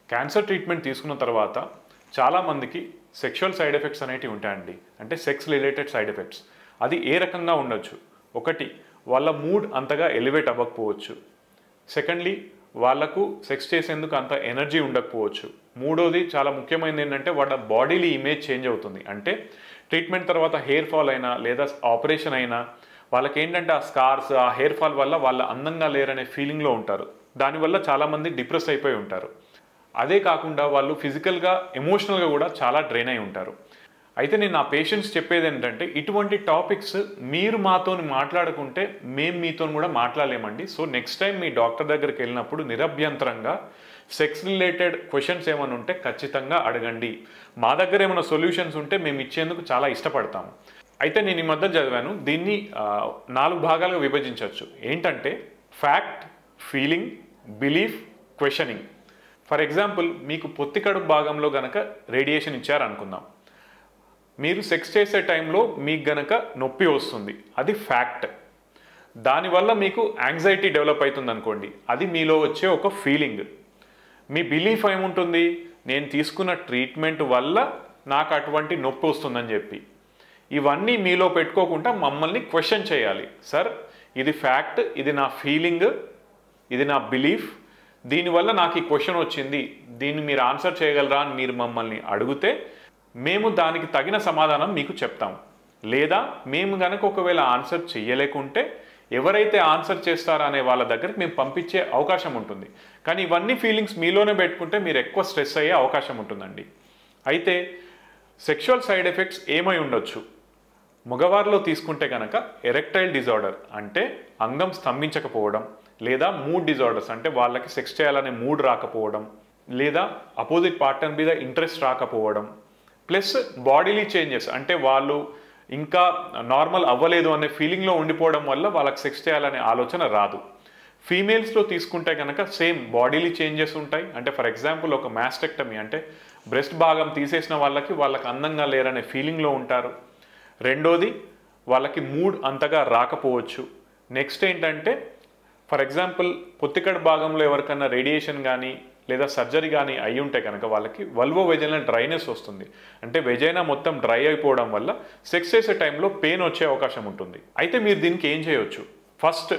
cancer treatment తీసుకున్న తర్వాత చాలామందికి సెక్షువల్ సైడ్ ఎఫెక్ట్స్ అనేటివి ఉంటాయండి అంటే సెక్స్ రిలేటెడ్ సైడ్ ఎఫెక్ట్స్ అది ఏ రకంగా ఉండొచ్చు ఒకటి వాళ్ళ మూడ్ అంతగా ఎలివేట్ అవ్వకపోవచ్చు సెకండ్లీ వాళ్ళకు సెక్స్ చేసేందుకు అంత ఎనర్జీ ఉండకపోవచ్చు మూడోది చాలా ముఖ్యమైనది ఏంటంటే వాళ్ళ బాడీలీ ఇమేజ్ చేంజ్ అవుతుంది అంటే ట్రీట్మెంట్ తర్వాత హెయిర్ ఫాల్ అయినా లేదా ఆపరేషన్ అయినా వాళ్ళకి ఏంటంటే ఆ స్కార్స్ ఆ హెయిర్ ఫాల్ వల్ల వాళ్ళ అందంగా లేరనే ఫీలింగ్లో ఉంటారు దానివల్ల చాలామంది డిప్రెస్ అయిపోయి ఉంటారు అదే కాకుండా వాళ్ళు ఫిజికల్గా ఎమోషనల్గా కూడా చాలా డ్రైన్ అయి ఉంటారు అయితే నేను నా పేషెంట్స్ చెప్పేది ఏంటంటే ఇటువంటి టాపిక్స్ మీరు మాతో మాట్లాడుకుంటే మేము మీతో కూడా మాట్లాడలేమండి సో నెక్స్ట్ టైం మీ డాక్టర్ దగ్గరికి వెళ్ళినప్పుడు నిరభ్యంతరంగా సెక్స్ రిలేటెడ్ క్వశ్చన్స్ ఏమైనా ఉంటే ఖచ్చితంగా అడగండి మా దగ్గర ఏమైనా సొల్యూషన్స్ ఉంటే మేము ఇచ్చేందుకు చాలా ఇష్టపడతాము అయితే నేను ఈ మధ్య చదివాను దీన్ని ఆ, నాలుగు భాగాలుగా విభజించవచ్చు ఏంటంటే fact feeling belief questioning for example మీకు పొత్తి కడుపు భాగంలో గనక రేడియేషన్ ఇచ్చారనుకుందాం మీరు సెక్స్ చేసే టైంలో మీకు గనక నొప్పి వస్తుంది అది ఫ్యాక్ట్ దానివల్ల మీకు యాంగ్జైటీ డెవలప్ అవుతుంది అనుకోండి అది మీలో వచ్చే ఒక ఫీలింగ్ మీ బిలీఫ్ ఏముంటుంది నేను తీసుకున్న ట్రీట్మెంట్ వల్ల నాకు అటువంటి నొప్పి వస్తుందని చెప్పి ఇవన్నీ మీలో పెట్టుకోకుండా మమ్మల్ని క్వశ్చన్ చేయాలి సార్ ఇది ఫ్యాక్ట్ ఇది నా ఫీలింగ్ ఇది నా బిలీఫ్ దీనివల్ల నాకు ఈ క్వశ్చన్ వచ్చింది దీన్ని మీరు ఆన్సర్ చేయగలరా అని మీరు మమ్మల్ని అడిగితే మేము దానికి తగిన సమాధానం మీకు చెప్తాం లేదా మేము గనక ఒకవేళ ఆన్సర్ చెయ్యలేకుంటే ఎవరైతే ఆన్సర్ చేస్తారో అనే వాళ్ళ దగ్గరికి మేము పంపించే అవకాశం ఉంటుంది కానీ ఇవన్నీ ఫీలింగ్స్ మీలోనే పెట్టుకుంటే మీరు ఎక్కువ స్ట్రెస్ అయ్యే అవకాశం ఉంటుందండి అయితే సెక్షువల్ సైడ్ ఎఫెక్ట్స్ ఏమై ఉండొచ్చు మగవారిలో తీసుకుంటే కనుక ఎరెక్టైల్ డిజార్డర్ అంటే అంగం స్తంభించకపోవడం లేదా మూడ్ డిజార్డర్స్ అంటే వాళ్ళకి సెక్స్ చేయాలనే మూడ్ రాకపోవడం లేదా అపోజిట్ పార్ట్నర్ మీద ఇంట్రెస్ట్ రాకపోవడం ప్లస్ బాడీలీ చేంజెస్ అంటే వాళ్ళు ఇంకా నార్మల్ అవ్వలేదు అనే ఫీలింగ్లో ఉండిపోవడం వల్ల వాళ్ళకి సెక్స్ చేయాలనే ఆలోచన రాదు ఫీమేల్స్లో తీసుకుంటే కనుక సేమ్ బాడీలీ చేంజెస్ ఉంటాయి అంటే ఫర్ ఎగ్జాంపుల్ ఒక మ్యాస్టెక్టమీ అంటే బ్రెస్ట్ భాగం తీసేసిన వాళ్ళకి వాళ్ళకి అందంగా లేరనే ఫీలింగ్లో ఉంటారు రెండోది వాళ్ళకి మూడ్ అంతగా రాకపోవచ్చు నెక్స్ట్ ఏంటంటే ఫర్ ఎగ్జాంపుల్ పొత్తికడ భాగంలో ఎవరికన్నా రేడియేషన్ కానీ లేదా సర్జరీ కానీ అయి ఉంటే కనుక వాళ్ళకి వల్వో వెజైనల్ డ్రైనెస్ వస్తుంది అంటే వెజైనా మొత్తం డ్రై అయిపోవడం వల్ల సెక్స్ చేసే టైంలో పెయిన్ వచ్చే అవకాశం ఉంటుంది అయితే మీరు దీనికి ఏం చేయొచ్చు ఫస్ట్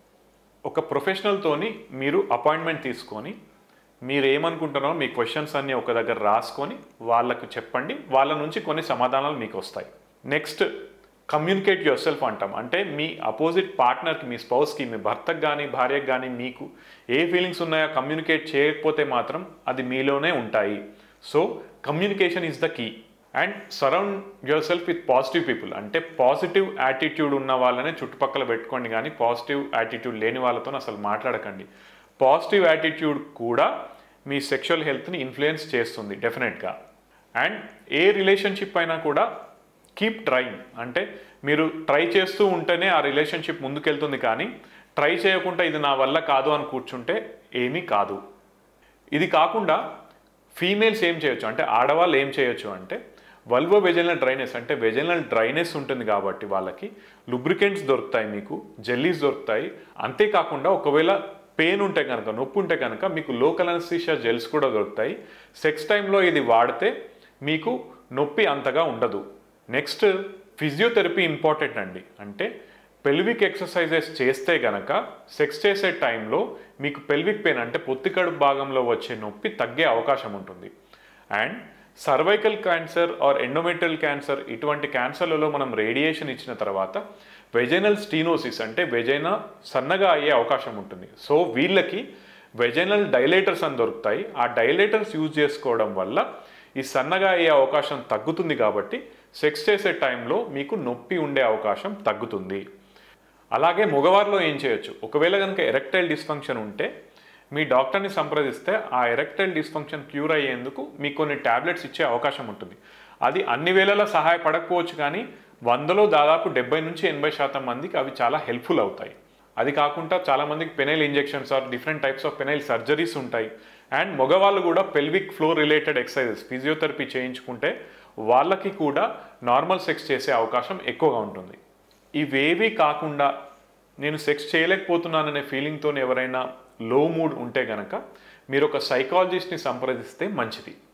ఒక ప్రొఫెషనల్తోని మీరు అపాయింట్మెంట్ తీసుకొని మీరు ఏమనుకుంటున్నారో మీ క్వశ్చన్స్ అన్నీ ఒక దగ్గర రాసుకొని వాళ్ళకు చెప్పండి వాళ్ళ నుంచి కొన్ని సమాధానాలు మీకు వస్తాయి నెక్స్ట్ కమ్యూనికేట్ యువర్ సెల్ఫ్ అంటాం అంటే మీ అపోజిట్ పార్ట్నర్కి మీ స్పౌస్కి మీ భర్తకు కానీ భార్యకు కానీ మీకు ఏ ఫీలింగ్స్ ఉన్నాయో కమ్యూనికేట్ చేయకపోతే మాత్రం అది మీలోనే ఉంటాయి so communication is the key and surround yourself with positive people అంటే పాజిటివ్ యాటిట్యూడ్ ఉన్న వాళ్ళనే చుట్టుపక్కల పెట్టుకోండి కానీ పాజిటివ్ యాటిట్యూడ్ లేని వాళ్ళతో అసలు మాట్లాడకండి పాజిటివ్ యాటిట్యూడ్ కూడా మీ సెక్షువల్ హెల్త్ని ఇన్ఫ్లుయెన్స్ చేస్తుంది డెఫినెట్గా అండ్ ఏ రిలేషన్షిప్ అయినా కూడా కీప్ ట్రైంగ్ అంటే మీరు ట్రై చేస్తూ ఉంటేనే ఆ రిలేషన్షిప్ ముందుకెళ్తుంది కానీ ట్రై చేయకుండా ఇది నా వల్ల కాదు అని కూర్చుంటే ఏమీ కాదు ఇది కాకుండా ఫీమేల్స్ ఏం చేయొచ్చు అంటే ఆడవాళ్ళు ఏం చేయొచ్చు అంటే వల్వో వెజనల్ డ్రైనెస్ అంటే వెజనల్ డ్రైనెస్ ఉంటుంది కాబట్టి వాళ్ళకి లుబ్రికెంట్స్ దొరుకుతాయి మీకు జెల్లీస్ దొరుకుతాయి అంతేకాకుండా ఒకవేళ పెయిన్ ఉంటే కనుక నొప్పి ఉంటే కనుక మీకు లోకల్ అనస్థీషియా జెల్స్ కూడా దొరుకుతాయి సెక్స్ టైంలో ఇది వాడితే మీకు నొప్పి అంతగా ఉండదు నెక్స్ట్ ఫిజియోథెరపీ ఇంపార్టెంట్ అండి అంటే పెల్విక్ ఎక్సర్సైజెస్ చేస్తే గనక సెక్స్ చేసే టైంలో మీకు పెల్విక్ పెయిన్ అంటే పొత్తికడుపు భాగంలో వచ్చే నొప్పి తగ్గే అవకాశం ఉంటుంది and cervical cancer or endometrial cancer ఇటువంటి క్యాన్సర్లలో మనం రేడియేషన్ ఇచ్చిన తర్వాత వెజైనల్ స్టీనోసిస్ అంటే వెజైనా సన్నగా అయ్యే అవకాశం ఉంటుంది సో వీళ్ళకి వెజైనల్ డైలేటర్స్ అని దొరుకుతాయి ఆ డైలేటర్స్ యూజ్ చేసుకోవడం వల్ల ఈ సన్నగా అయ్యే అవకాశం తగ్గుతుంది కాబట్టి సెక్స్ చేసే టైంలో మీకు నొప్పి ఉండే అవకాశం తగ్గుతుంది అలాగే మగవారిలో ఏం చేయొచ్చు ఒకవేళ కనుక ఎరెక్టైల్ డిస్ఫంక్షన్ ఉంటే మీ డాక్టర్ని సంప్రదిస్తే ఆ ఎరెక్టైల్ డిస్ఫంక్షన్ క్యూర్ అయ్యేందుకు మీకు కొన్ని ట్యాబ్లెట్స్ ఇచ్చే అవకాశం ఉంటుంది అది అన్ని వేళలా సహాయపడకపోవచ్చు కానీ వందలో దాదాపు డెబ్బై నుంచి ఎనభై శాతం మందికి అవి చాలా హెల్ప్ఫుల్ అవుతాయి అది కాకుండా చాలామందికి penile injections or different types of penile surgeries ఉంటాయి అండ్ మగవాళ్ళు కూడా pelvic floor related exercises physiotherapy చేయించుకుంటే వాళ్ళకి కూడా నార్మల్ సెక్స్ చేసే అవకాశం ఎక్కువగా ఉంటుంది ఇవేవి కాకుండా నేను సెక్స్ చేయలేకపోతున్నాననే ఫీలింగ్తో ఎవరైనా లో మూడ్ ఉంటే గనక మీరు ఒక సైకాలజిస్ట్ని సంప్రదిస్తే మంచిది